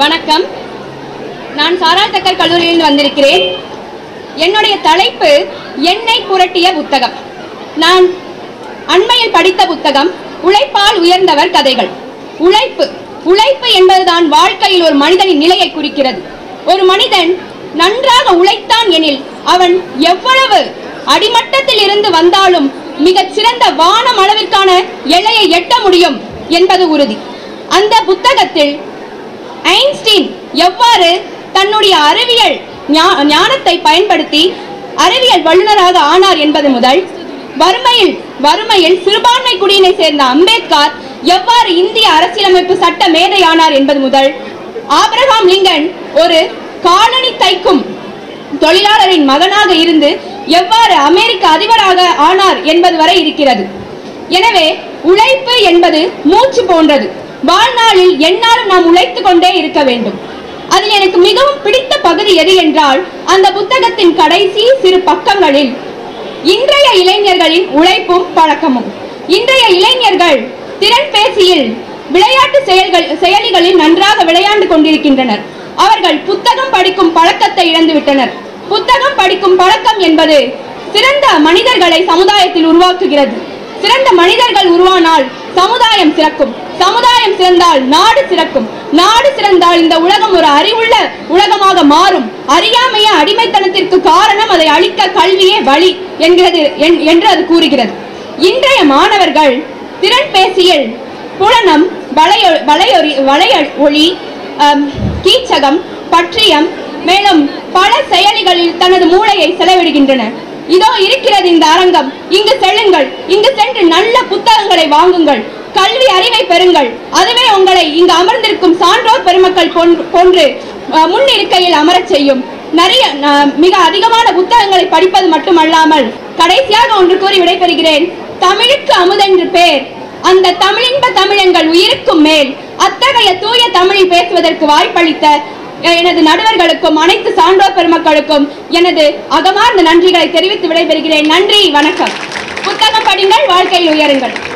வணக்கம் நான் சாராள் தக்கர் கல்லூரியிலிருந்து வந்திருக்கிறேன் என்னுடைய தலைப்பு எண்ணெய் புரட்டிய புத்தகம் நான் அண்மையில் படித்த புத்தகம் உழைப்பால் உயர்ந்தவர் கதைகள் உழைப்பு உழைப்பு என்பதுதான் வாழ்க்கையில் ஒரு மனிதனின் நிலையை குறிக்கிறது ஒரு மனிதன் நன்றாக உழைத்தான் எனில் அவன் எவ்வளவு அடிமட்டத்தில் இருந்து வந்தாலும் மிகச் சிறந்த வானம் அளவிற்கான எல்லையை எட்ட முடியும் என்பது உறுதி அந்த புத்தகத்தில் ஐன்ஸ்டீன் எவ்வாறு தன்னுடைய அறிவியல் ஞா- ஞானத்தை பயன்படுத்தி அறிவியல் வல்லுநராக ஆனார் என்பது முதல் வறுமையில் வறுமையில் சிறுபான்மை குடியினை சேர்ந்த அம்பேத்கர் எவ்வாறு இந்திய அரசியலமைப்பு சட்ட மேதையானார் என்பது முதல் ஆபிரகாம் லிங்கன் ஒரு காலனி தைக்கும் தொழிலாளரின் மகனாக இருந்து எவ்வாறு அமெரிக்க அதிபராக ஆனார் என்பது வரை இருக்கிறது எனவே உழைப்பு என்பது மூச்சு போன்றது வாழ்நாளில் எந்நாளும் நாம் உழைத்துக் கொண்டே இருக்க வேண்டும் அதில் எனக்கு மிகவும் பிடித்த பகுதி எது என்றால் அந்த புத்தகத்தின் கடைசி சிறு பக்கங்களில் இன்றைய இளைஞர்களின் உழைப்பும் பழக்கமும் இன்றைய இளைஞர்கள் திறன் பேசியில் விளையாட்டு செயல்கள் செயலிகளில் நன்றாக விளையாண்டு கொண்டிருக்கின்றனர் அவர்கள் புத்தகம் படிக்கும் பழக்கத்தை இழந்து விட்டனர் புத்தகம் படிக்கும் பழக்கம் என்பது சிறந்த மனிதர்களை சமுதாயத்தில் உருவாக்குகிறது சிறந்த மனிதர்கள் உருவானால் சமுதாயம் சிறக்கும் சமுதாயம் சிறந்தால் நாடு சிறக்கும் நாடு சிறந்தால் இந்த உலகம் ஒரு அறிவுள்ள உலகமாக மாறும் அறியாமைய அடிமைத்தனத்திற்கு காரணம் அதை அளிக்க கல்வியே வழி என்கிறது என்- என்று அது கூறுகிறது இன்றைய மாணவர்கள் திறன் பேசியல் புலனம் வளையொ வளையொலி வளைய ஒளி அம், கீச்சகம் பற்றியம் மேலும் பல செயலிகளில் தனது மூளையை செலவிடுகின்றனர் இதோ இருக்கிறது இந்த அரங்கம் இங்கு செல்லுங்கள் இங்கு சென்று நல்ல புத்தகங்களை வாங்குங்கள் கல்வி அறிவை பெறுங்கள் அதுவே உங்களை இங்கு அமர்ந்திருக்கும் சான்றோர் பெருமக்கள் போன்று- போன்று அஹ், முன்னிருக்கையில் அமரச் செய்யும் நிறைய அஹ், மிக அதிகமான புத்தகங்களை படிப்பது மட்டுமல்லாமல் கடைசியாக ஒன்று கூறி விடைபெறுகிறேன் தமிழுக்கு அமுதென்று பேர் அந்த தமிழின்ப தமிழங்கள் உயிருக்கும் மேல் அத்தகைய தூய தமிழில் பேசுவதற்கு வாய்ப்பளித்த எனது நடுவர்களுக்கும் அனைத்து சான்றோர் பெருமக்களுக்கும் எனது அகமார்ந்த நன்றிகளை தெரிவித்து விடைபெறுகிறேன் நன்றி வணக்கம் புத்தகம் படிங்கள் வாழ்க்கையில் உயருங்கள்